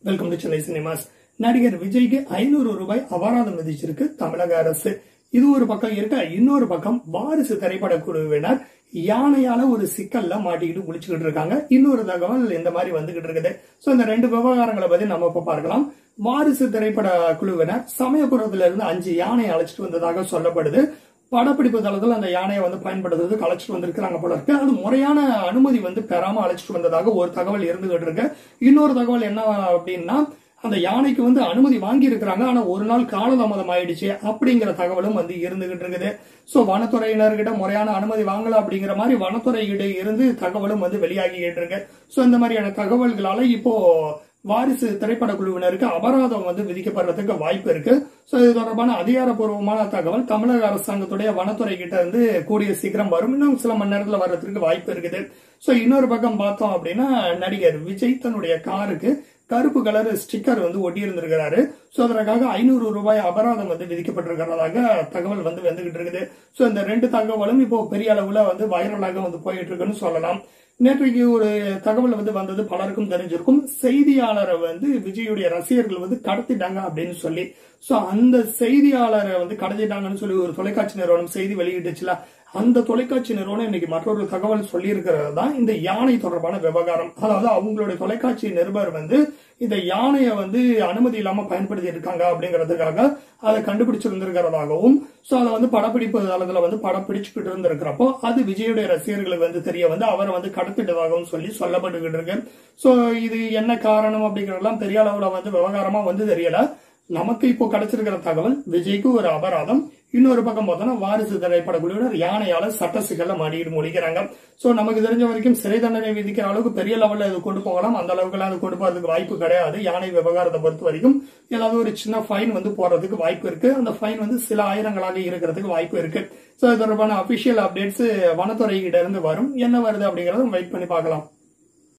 welcome to Chennai cinemas நடிகர் விஜய்க்கு ஐநூறு ரூபாய் அபராதம் விதிச்சிருக்கு தமிழக அரசு இது ஒரு பக்கம் இருக்க இன்னொரு பக்கம் வாரிசு திரைப்பட குழுவினர் யானையால ஒரு சிக்கல்ல மாட்டிக்கிட்டு குளிச்சுக்கிட்டு இருக்காங்க இன்னொரு தகவல் இந்த மாதிரி வந்துகிட்டு இருக்குது சோ இந்த ரெண்டு விவகாரங்களை பத்தி நம்ம இப்ப பார்க்கலாம் வாரிசு திரைப்பட குழுவினர் சமயபுரத்துல இருந்து அஞ்சு யானை அழைச்சிட்டு வந்ததாக சொல்லப்படுது படப்பிடிப்பு தளத்தில் அந்த யானையை வந்து பயன்படுத்துறதுக்கு அழைச்சிட்டு வந்திருக்கிறாங்க போல இருக்கு அது முறையான அனுமதி வந்து பெறாம அழைச்சிட்டு வந்ததாக ஒரு தகவல் இருந்துகிட்டு இருக்கு இன்னொரு தகவல் என்ன அப்படின்னா அந்த யானைக்கு வந்து அனுமதி வாங்கி இருக்கிறாங்க ஆனா ஒரு நாள் காலதாமதம் ஆயிடுச்சு அப்படிங்கிற தகவலும் வந்து இருந்துகிட்டு இருக்குது சோ வனத்துறையினர்கிட்ட முறையான அனுமதி வாங்கல அப்படிங்கிற மாதிரி வனத்துறைகிட்ட இருந்து தகவலும் வந்து வெளியாகிட்டு இருக்கு சோ இந்த மாதிரியான தகவல்களால இப்போ வாரிசு திரைப்பட குழுவினருக்கு அபராதம் வந்து விதிக்கப்படுறதுக்கு வாய்ப்பு இருக்கு சோ இது தொடர்பான அதிகாரப்பூர்வமான தகவல் தமிழக அரசாங்கத்துடைய வனத்துறை கிட்ட இருந்து கூடிய சீக்கிரம் வரும் இன்னும் சில மணி நேரத்துல வர்றதுக்கு வாய்ப்பு இருக்குது சோ இன்னொரு பக்கம் பார்த்தோம் அப்படின்னா நடிகர் விஜய் தன்னுடைய காருக்கு கருப்பு கலர் ஸ்டிக்கர் வந்து ஒட்டி இருந்திருக்கிறாரு சோ அதற்காக ஐநூறு ரூபாய் அபராதம் வந்து விதிக்கப்பட்டிருக்கிறதாக தகவல் வந்து வந்துகிட்டு இருக்குது சோ இந்த ரெண்டு தகவலும் இப்போ பெரிய அளவுல வந்து வைரலாக வந்து போயிட்டு இருக்குன்னு சொல்லலாம் நேற்றைக்கு ஒரு தகவல் வந்து வந்தது பலருக்கும் தெரிஞ்சிருக்கும் செய்தியாளரை வந்து விஜயுடைய ரசிகர்கள் வந்து கடத்திட்டாங்க அப்படின்னு சொல்லி சோ அந்த செய்தியாளரை வந்து கடத்திட்டாங்கன்னு சொல்லி ஒரு தொலைக்காட்சி நிறுவனம் செய்தி வெளியிட்டுச்சுல அந்த தொலைக்காட்சி நிறுவனம் இன்னைக்கு மற்றொரு தகவல் சொல்லி இருக்கிறது தான் இந்த யானை தொடர்பான விவகாரம் அதாவது அவங்களுடைய தொலைக்காட்சி நிருபர் வந்து இந்த யானையை வந்து அனுமதி இல்லாம பயன்படுத்தி இருக்காங்க அப்படிங்கிறதுக்காக அதை கண்டுபிடிச்சிருந்திருக்கிறதாகவும் சோ அதை வந்து படப்பிடிப்பு தளத்துல வந்து படம் பிடிச்சுக்கிட்டு இருந்திருக்கிறப்போ அது விஜயுடைய ரசிகர்களுக்கு வந்து தெரிய வந்து அவரை வந்து கடத்திட்டதாகவும் சொல்லி சொல்லப்பட்டுக்கிட்டு இருக்கு சோ இது என்ன காரணம் அப்படிங்கறதெல்லாம் பெரிய அளவுல வந்து விவகாரமா வந்து தெரியல நமக்கு இப்போ கிடைச்சிருக்கிற தகவல் விஜய்க்கு ஒரு அபராதம் இன்னொரு பக்கம் பார்த்தோம்னா வாரிசு திரைப்பட குழுவினர் யானையால சட்ட சிக்கல்ல மாட்டிட்டு முடிக்கிறாங்க சோ நமக்கு தெரிஞ்ச வரைக்கும் சிறை தண்டனை விதிக்கிற அளவுக்கு பெரிய லெவல்ல இது கொண்டு போகலாம் அந்த அளவுக்கு எல்லாம் அது கொண்டு போறதுக்கு வாய்ப்பு கிடையாது யானை விவகாரத்தை பொறுத்த வரைக்கும் ஏதாவது ஒரு சின்ன ஃபைன் வந்து போறதுக்கு வாய்ப்பு இருக்கு அந்த ஃபைன் வந்து சில ஆயிரங்களாக இருக்கிறதுக்கு வாய்ப்பு இருக்கு சோ இது தொடர்பான அபிஷியல் அப்டேட்ஸ் வனத்துறை கிட்ட இருந்து வரும் என்ன வருது அப்படிங்கறத வெயிட் பண்ணி பார்க்கலாம்